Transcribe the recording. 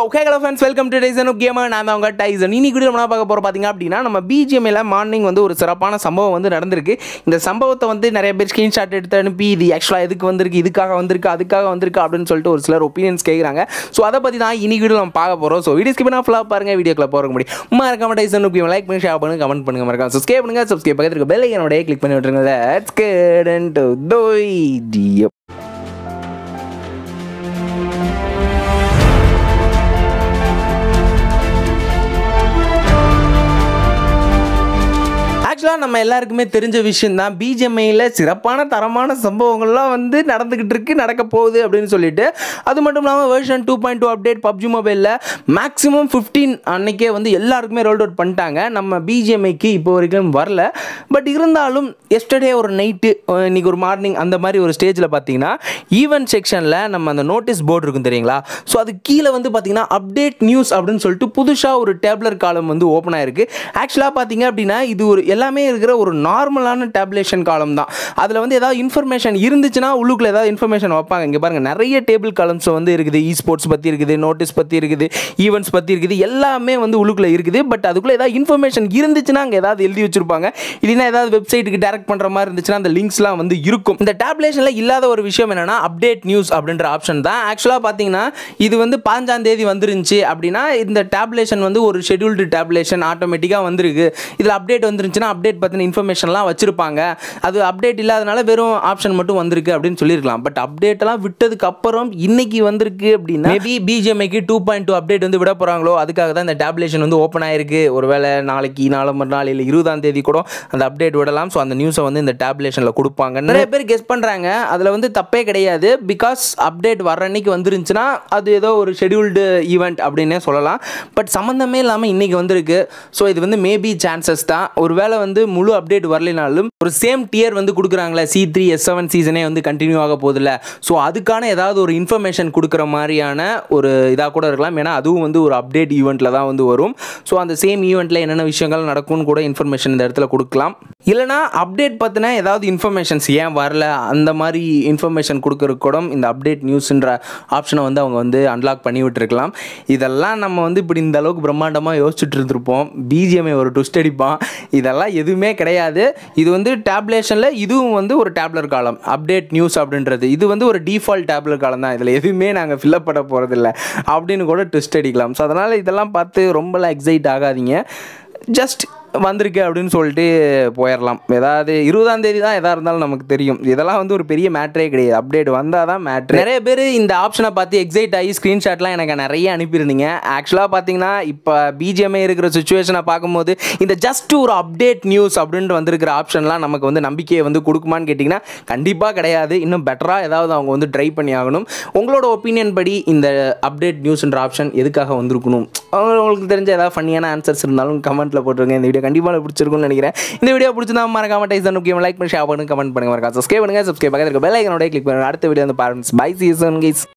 okay hello friends welcome to Tyson gamer நான் தான் உங்க டைசன் இன்னைக்கு கூட நம்ம பார்க்க போகிறோம் பார்த்தீங்க அப்படின்னா நம்ம பிஜிஎம்ல மார்னிங் வந்து ஒரு சிறப்பான சம்பவம் வந்து நடந்திருக்கு இந்த சம்பவத்தை வந்து நிறைய பேர் ஸ்க்ரீன்ஷாட் எடுத்து அனுப்பி இது ஆக்சுவலாக எதுக்கு வந்திருக்கு இதுக்காக வந்திருக்கு அதுக்காக வந்திருக்கு அப்படின்னு சொல்லிட்டு ஒரு சிலர் ஒப்பீனியன்ஸ் கேட்குறாங்க ஸோ அதை பற்றி தான் இன்னைக்கு வீடியோ நம்ம பார்க்க போகிறோம் ஸோ வீடியோ ஸ்கிப் பண்ணால் ஃபுல்லாக பாருங்க வீடியோக்குள்ள போக முடியும் மறக்காம டைசன் கேம் லைக் பண்ணி ஷேர் பண்ணுங்க கமெண்ட் பண்ணுங்க மறக்காம சப்ஸ்கிரைப் பண்ணுங்க சப்ஸ்கிரைப் பக்கத்தில் இருக்க பெல் ஐக்கனோட கிளிக் பண்ணி விட்டுருங்க let's get into the video ஆக்சுவலாக நம்ம எல்லாருக்குமே தெரிஞ்ச விஷயம் தான் பிஜிஎம்ஐயில் சிறப்பான தரமான சம்பவங்கள்லாம் வந்து நடந்துக்கிட்டு இருக்கு நடக்க போகுது அப்படின்னு சொல்லிட்டு அது மட்டும் இல்லாமல் version two point two update PUBG மொபைலில் மேக்ஸிமம் ஃபிஃப்டீன் அன்னைக்கே வந்து எல்லாருக்குமே ரோல் அவுட் பண்ணிட்டாங்க நம்ம பிஜிஎம்ஐக்கு இப்போ வரைக்கும் வரல பட் இருந்தாலும் எஸ்டர்டே ஒரு நைட்டு இன்னைக்கு ஒரு மார்னிங் அந்த மாதிரி ஒரு ஸ்டேஜில் பார்த்தீங்கன்னா ஈவென்ட் செக்ஷனில் நம்ம அந்த நோட்டீஸ் போர்டு இருக்கும் தெரியுங்களா ஸோ அது கீழே வந்து பார்த்தீங்கன்னா அப்டேட் நியூஸ் அப்படின்னு சொல்லிட்டு புதுசாக ஒரு டேப்லர் காலம் வந்து ஓப்பன் ஆயிருக்கு ஆக்சுவலாக பார்த்தீங்க அப்படின்னா இது ஒரு எல்லாமே இருக்கிற ஒரு நார்மலான டேப்லேஷன் காலம் தான் அதில் வந்து ஏதாவது இன்ஃபர்மேஷன் இருந்துச்சுன்னா உள்ளுக்குள்ள ஏதாவது இன்ஃபர்மேஷன் வைப்பாங்க இங்கே பாருங்கள் நிறைய டேபிள் காலம்ஸ் வந்து இருக்குது இ ஸ்போர்ட்ஸ் பற்றி இருக்குது நோட்டீஸ் பற்றி இருக்குது ஈவெண்ட்ஸ் பற்றி இருக்குது எல்லாமே வந்து உள்ளுக்குள்ள இருக்குது பட் அதுக்குள்ளே ஏதாவது இன்ஃபர்மேஷன் இருந்துச்சுன்னா அங்கே ஏதாவது எழுதி வச்சிருப்பாங்க இல்லைன்னா ஏதாவது வெப்சைட்டுக்கு டேரக்ட் பண்ணுற மாதிரி இருந்துச்சுன்னா அந்த லிங்க்ஸ்லாம் வந்து இருக்கும் இந்த டேப்லேஷனில் இல்லாத ஒரு விஷயம் என்னன்னா அப்டேட் நியூஸ் அப்படின்ற ஆப்ஷன் தான் ஆக்சுவலாக பார்த்தீங்கன்னா இது வந்து பாஞ்சாம் தேதி வந்துருந்துச்சு அப்படின்னா இந்த டேப்லேஷன் வந்து ஒரு ஷெட்யூல்டு டேப்லேஷன் ஆட்டோமேட்டிக்காக வந்திருக்கு இதில் அப்டேட் வந்துருந்துச்சுன்னா அப்டேட் பற்றின இன்ஃபர்மேஷன்லாம் வச்சிருப்பாங்க அது அப்டேட் இல்லாதனால வெறும் ஆப்ஷன் மட்டும் வந்திருக்கு அப்படின்னு சொல்லியிருக்கலாம் பட் அப்டேட்டெல்லாம் விட்டதுக்கு அப்புறம் இன்னைக்கு வந்திருக்கு அப்படின்னா மேபி பிஜிஎம்ஐக்கு டூ பாயிண்ட் டூ அப்டேட் வந்து விட போகிறாங்களோ அதுக்காக தான் இந்த டேப்லேஷன் வந்து ஓப்பன் ஆயிருக்கு ஒருவேளை நாளைக்கு நாலு மறுநாள் இல்லை இருபதாம் தேதி கூட அந்த அப்டேட் விடலாம் ஸோ அந்த நியூஸை வந்து இந்த டேப்லேஷனில் கொடுப்பாங்க நிறைய பேர் கெஸ் பண்ணுறாங்க அதில் வந்து தப்பே கிடையாது பிகாஸ் அப்டேட் வர அன்னைக்கு வந்துருந்துச்சுன்னா அது ஏதோ ஒரு ஷெடியூல்டு ஈவெண்ட் அப்படின்னே சொல்லலாம் பட் சம்மந்தமே இல்லாமல் இன்னைக்கு வந்திருக்கு ஸோ இது வந்து மேபி சான்சஸ் தான் ஒருவேளை வந்து முழு அப்டேட் வரலைனாலும் ஒரு சேம் டியர் வந்து கொடுக்குறாங்களே சி த்ரீ எஸ் செவன் சீசனே வந்து கண்டினியூ ஆக போதில்ல ஸோ அதுக்கான ஏதாவது ஒரு இன்ஃபர்மேஷன் கொடுக்குற மாதிரியான ஒரு இதாக கூட இருக்கலாம் ஏன்னா அதுவும் வந்து ஒரு அப்டேட் ஈவெண்ட்டில் தான் வந்து வரும் ஸோ அந்த சேம் ஈவெண்ட்டில் என்னென்ன விஷயங்கள் நடக்கும்னு கூட இன்ஃபர்மேஷன் இந்த இடத்துல கொடுக்கலாம் இல்லைனா அப்டேட் பற்றின ஏதாவது இன்ஃபர்மேஷன்ஸ் ஏன் வரல அந்த மாதிரி இன்ஃபர்மேஷன் கொடுக்குறதுக்கு கூட இந்த அப்டேட் நியூஸ்ன்ற ஆப்ஷனை வந்து அவங்க வந்து அன்லாக் பண்ணி விட்டுருக்கலாம் இதெல்லாம் நம்ம வந்து இப்படி இந்த அளவுக்கு பிரம்மாண்டமாக யோசிச்சுட்டு இருந்திருப்போம் பிஜிஎம்ஐ ஒரு ட்விஸ்ட் அடிப்பான் இதெல்லாம் எதுவுமே கிடையாது இது வந்து டேப்லேஷனில் இதுவும் வந்து ஒரு டேப்லர் காலம் அப்டேட் நியூஸ் அப்படின்றது இது வந்து ஒரு டிஃபால்ட் டேப்லர் காலம் தான் இதில் எதுவுமே நாங்கள் ஃபில்லப் பண்ண போகிறதில்ல அப்படின்னு கூட ட்விஸ்ட் அடிக்கலாம் ஸோ அதனால் இதெல்லாம் பார்த்து ரொம்பலாம் எக்ஸைட் ஆகாதீங்க ஜஸ்ட் வந்திருக்கு அப்படின்னு சொல்லிட்டு போயிடலாம் ஏதாவது இருபதாம் தேதி தான் எதாக இருந்தாலும் நமக்கு தெரியும் இதெல்லாம் வந்து ஒரு பெரிய மேட்ரே கிடையாது அப்டேட் வந்தால் தான் மேட்ரு நிறைய பேர் இந்த ஆப்ஷனை பார்த்து எக்ஸைட் ஆகி ஸ்க்ரீன்ஷாட்லாம் எனக்கு நிறைய அனுப்பியிருந்தீங்க ஆக்சுவலாக பார்த்தீங்கன்னா இப்போ பிஜிஎம்ஐ இருக்கிற சுச்சுவேஷனை பார்க்கும்போது இந்த ஜஸ்ட் ஒரு அப்டேட் நியூஸ் அப்படின்ட்டு வந்திருக்கிற ஆப்ஷன்லாம் நமக்கு வந்து நம்பிக்கையை வந்து கொடுக்குமான்னு கேட்டிங்கன்னா கண்டிப்பாக கிடையாது இன்னும் பெட்டராக ஏதாவது அவங்க வந்து ட்ரை பண்ணி ஆகணும் உங்களோட ஒப்பீனியன் படி இந்த அப்டேட் நியூஸ்ன்ற ஆப்ஷன் எதுக்காக வந்திருக்கணும் உங்களுக்கு தெரிஞ்ச ஏதாவது ஃபன்னியான ஆன்சர்ஸ் இருந்தாலும் கமெண்ட்டில் போட்டுருங்க இந்த வீடியோ கண்டிப்பாக பிடிச்சிருக்கும்னு நினைக்கிறேன் இந்த வீடியோ பிடிச்சிருந்தா மறக்காம டைசன் முக்கியம் லைக் பண்ணி ஷேர் பண்ணுங்க கமெண்ட் பண்ணுங்க மறக்காம சப்ஸ்கிரைப் பண்ணுங்க சப்ஸ்கிரைப் பக்கத்தில் இருக்க பெல் ஐக்கனோட கிளிக் பண்ணுங்க அடுத்த வீடியோ வந்து பாருங்க பை சீசன் கைஸ்